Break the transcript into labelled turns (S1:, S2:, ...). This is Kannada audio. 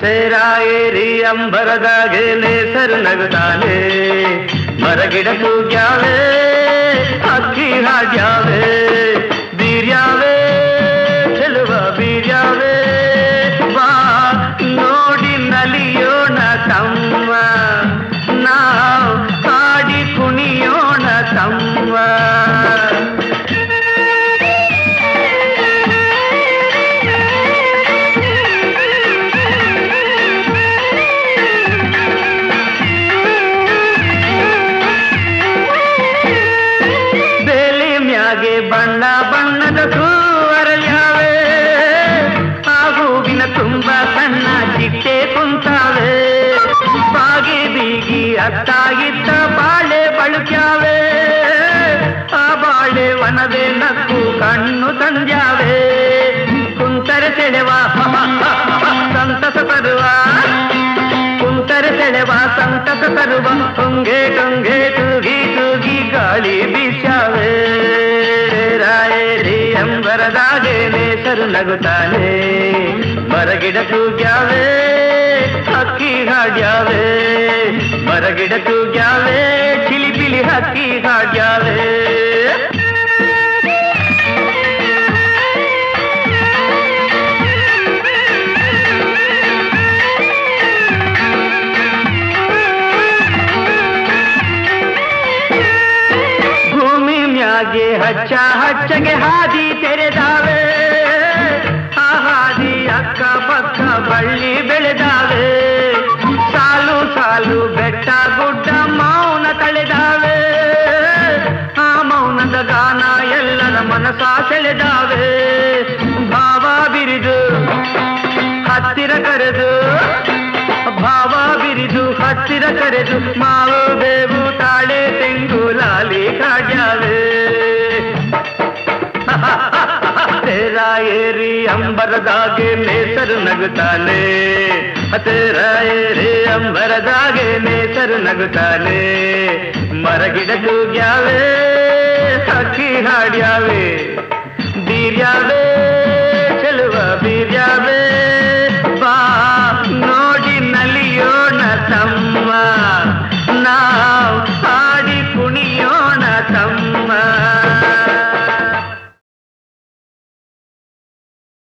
S1: ತೇರ ಏರಿ ಅಂಬರದಾಗೆ ನೇಸರು ನಗುತ್ತಾನೆ ಮರಗಿಡ ತೂಗ್ಯಾವೆ ಅಕ್ಕಿ ಹಾಡ್ಯಾವೆ ಬೀರ್ಯಾವೆ ಚೆಲುವ ಬೀರ್ಯಾವೆ ಬಾ ನೋಡಿ ನಲಿಯೋಣ ತಮ್ಮ ನಾವು ಹಾಡಿ ಕುಣಿಯೋಣ ತಮ್ಮ ಬೇಲಿ ಮ್ಯಾಗೆ ಬಣ್ಣ ಬಣ್ಣದ ಹೂವರಳ್ಯಾವೆ ಆ ಹೂವಿನ ತುಂಬ ಸಣ್ಣ ಚಿಟ್ಟೆ ಕುಂತಾವೆ ಬಾಗಿ ಬೀಗಿ ಅತ್ತ ಇತ್ತ ಬಾಳೆ ಬಳುಕ್ಯಾವೆ ಆ ಬಾಳೆ ವನವೇ ನಕ್ಕು ಕಣ್ಣು ತಂದ್ಯಾವೆ ಕುಂತರೆ ಸೆಳೆವ ಸಂತಸ ತರುವ ಕುಂತರೆ ಸೆಳೆವ ಸಂತಸ ತರುವ ಟೊಂಗೆ ಟೊಂಗೆ ತೂಗಿ ತೂಗಿ ಗಾಳಿ ಬೀಸ್ಯಾವೆ ರಾಯರಿ ಅಂಬರದಾಗೆ ನೇಸರು ನಗುತ್ತಾನೆ ಮರಗಿಡ ತೂಗ್ಯಾವೆ ಹಕ್ಕಿ ಹಾಡ್ಯಾವೆ ಮರಗಿಡ ತೂಗ್ಯಾವೆ ಚಿಲಿಪಿಲಿ ಹಕ್ಕಿ ಹಾಡ್ಯಾವೆ ಭೂಮಿ ಮ್ಯಾಗೆ ಹಚ್ಚ ಹಚ್ಚಗೆ ಹಾದಿ ತೆರೆದಾವೆ ಆ ಹಾದಿ ಅಕ್ಕ ಪಕ್ಕ ಬಳ್ಳಿ ಬೆಳೆದಾವೆ ಸಾಲು ಸಾಲು ಬೆಟ್ಟ ಗುಡ್ಡ ಮೌನ ತಳೆದಾವೆ ಆ ಮೌನದ ಗಾನ ಎಲ್ಲರ ಮನಸ ಸೆಳೆದಾವೆ ಭಾವ ಬಿರಿದು ಹತ್ತಿರ ಕರೆದು ಭಾವ ಬಿರಿದು ಹತ್ತಿರ ಕರೆದು ಮಾವು ಬೇವು ತಾಳೆ ತೆಂಗು ಲಾಲಿ ಕಾಡ್ಯಾವೆ ತೇರ ಏರಿ ಅಂಬರದಾಗೆ ನೇಸರು ನಗುತ್ತಾನೆ ತೇರ ಏರಿ ಅಂಬರದಾಗೆ ನೇಸರು ನಗುತ್ತಾನೆ ಮರಗಿಡ ತೂಗ್ಯಾವೆ ಹಕ್ಕಿ ಹಾಡ್ಯಾವೆ ಬೀರ್ಯಾವೆ